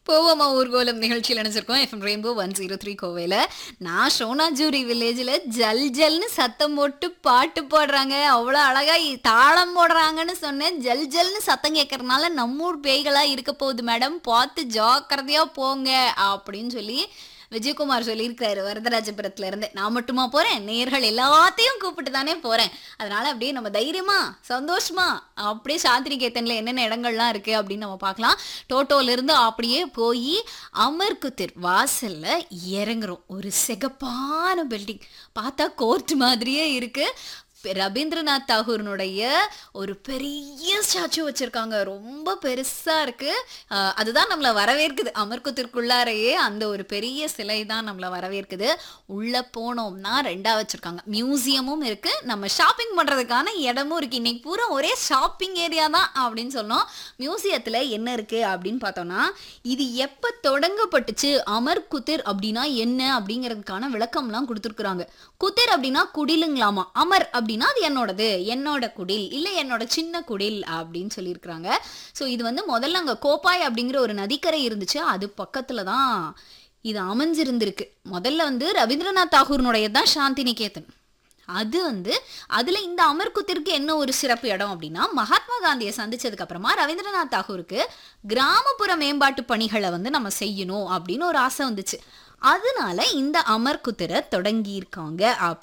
போவோமா ஊர்கோலம் நிகழ்ச்சியில் நினைச்சிருக்கோம் FM rainbow one zero three கோவையில் நான் சோனாஜூரி வில்லேஜில் ஜல் ஜல்னு சத்தம் போட்டு பாட்டு போடுறாங்க அவ்வளோ அழகா இ- தாளம் போடுறாங்கன்னு சொன்னேன் ஜல் ஜல்னு சத்தம் கேட்கறதுனால நம்ம ஊர் பேய்களாக இருக்க போகுது மேடம் பார்த்து ஜாக்கிரதையாக போங்க அப்படின்னு சொல்லி விஜயகுமார் சொல்லியிருக்காரு வரதராஜபுரத்துல இருந்து நான் மட்டுமா போறேன் நேர்கள் எல்லாத்தையும் கூப்பிட்டு தானே போறேன் அதனால அப்படியே நம்ம தைரியமா சந்தோஷமா அப்படியே சாந்தினிகேத்தன்ல என்னென்ன இடங்கள்லாம் இருக்கு அப்படின்னு நம்ம பார்க்கலாம் டோட்டோல இருந்து அப்படியே போய் அமர்குத்திர் வாசல்ல இறங்குறோம் ஒரு சிகப்பான பில்டிங் பார்த்தா கோர்ட் மாதிரியே இருக்கு ரவீந்திரநாத் தாகூர்னுடைய ஒரு பெரிய ஸ்டாச்சு வச்சிருக்காங்க ரொம்ப பெருசா இருக்கு அஹ் அதுதான் நம்மள வரவேற்குது அமர்குத்திற்குள்ளாரையே அந்த ஒரு பெரிய சிலை தான் நம்மள வரவேற்குது உள்ள போனோம்னா ரெண்டா வச்சிருக்காங்க மியூசியமும் இருக்கு நம்ம ஷாப்பிங் பண்றதுக்கான இடமும் இருக்கு இன்னைக்கு பூரா ஒரே ஷாப்பிங் ஏரியா தான் அப்படின்னு சொன்னோம் மியூசியத்துல என்ன இருக்கு அப்படின்னு பார்த்தோம்னா இது எப்ப தொடங்கப்பட்டுச்சு அமர் குதிர் அப்படின்னா என்ன அப்படிங்கிறதுக்கான விளக்கம்லாம் கொடுத்துருக்குறாங்க குதிர் அப்படின்னா குடிலுங்களாமா அமர் அப்படின்னா அது என்னோடது என்னோட குடில் இல்லை என்னோட சின்ன குடில் அப்படின்னு சொல்லியிருக்கிறாங்க ஸோ இது வந்து முதல்ல அங்கே கோப்பாய் அப்படிங்கிற ஒரு நதிக்கரை இருந்துச்சு அது பக்கத்தில் தான் இது அமைஞ்சிருந்திருக்கு முதல்ல வந்து ரவீந்திரநாத் தாகூர்னுடைய தான் சாந்தி நிகேதன் அது வந்து அதுல இந்த அமர்குத்திற்கு என்ன ஒரு சிறப்பு இடம் அப்படின்னா மகாத்மா காந்தியை சந்திச்சதுக்கு அப்புறமா ரவீந்திரநாத் தாகூருக்கு கிராமப்புற மேம்பாட்டு பணிகளை வந்து நம்ம செய்யணும் அப்படின்னு ஒரு ஆசை வந்துச்சு அதனால இந்த அமர்குத்திரை தொடங்கியிருக்காங்க